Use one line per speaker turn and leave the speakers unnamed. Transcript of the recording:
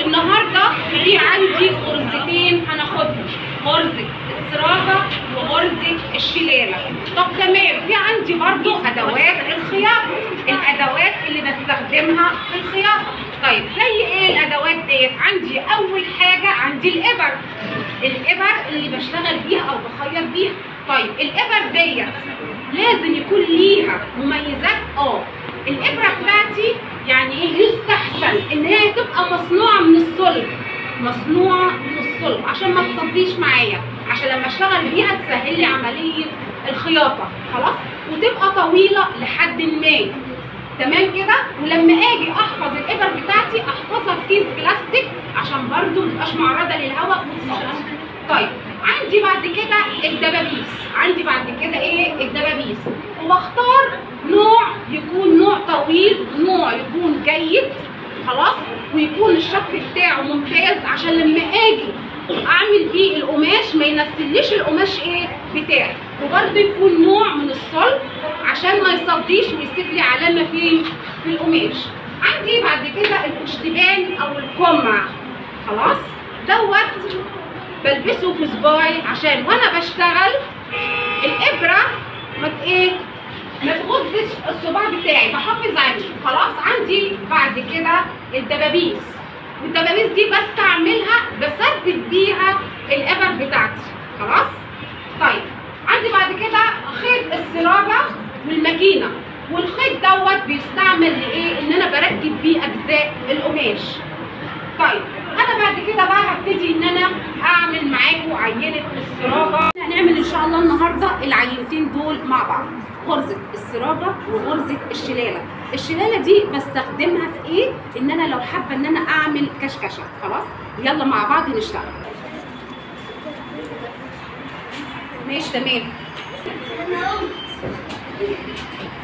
النهارده في عندي غرزتين هناخدهم غرزه السراجه وغرزه الشلاله طب تمام في عندي برضو ادوات الخياطه الادوات اللي بستخدمها في الخياطه طيب زي ايه الادوات ديت عندي اول حاجه عندي الابر الابر اللي بشتغل بيها او بخيط بيها طيب الابر ديت لازم يكون ليها مميزات اه الابره بتاعتي يعني ايه يستحسن ان هي تبقى مصنوعه من الصلب مصنوعه من الصلب عشان ما تصديش معايا عشان لما اشتغل بيها تسهل لي عمليه الخياطه خلاص وتبقى طويله لحد ما تمام كده ولما اجي احفظ الابر بتاعتي احفظها في كيس بلاستيك عشان برضو متبقاش معرضه للهواء وتصدي طيب عندي بعد كده الدبابيس عندي بعد كده ايه الدبابيس وبختار نوع يكون نوع طويل نوع يكون جيد خلاص ويكون الشكل بتاعه ممتاز عشان لما اجي اعمل بيه القماش ما ينسليش القماش ايه بتاعي وبرده يكون نوع من الصلب عشان ما يصديش ويسيب لي علامه في في القماش عندي بعد كده الاشتبان او القمع خلاص دوت بلبسه في صباعي عشان وانا بشتغل الابره ما ت- ايه ما تغزش الصباع بتاعي بحافظ عليه خلاص عندي بعد كده الدبابيس والدبابيس دي بستعملها بثبت بيها الابر بتاعتي خلاص طيب عندي بعد كده خيط السراجه والماكينه والخيط دوت بيستعمل لايه ان انا بركب بيه اجزاء القماش طيب انا بعد كده بقى هبتدي ان انا اعمل معاكم عينه السراجه هنعمل ان شاء الله النهارده العينتين دول مع بعض غرزه السراجه وغرزه الشلاله الشلاله دي بستخدمها في ايه ان انا لو حابه ان انا اعمل كشكشه خلاص يلا مع بعض نشتغل ماشي تمام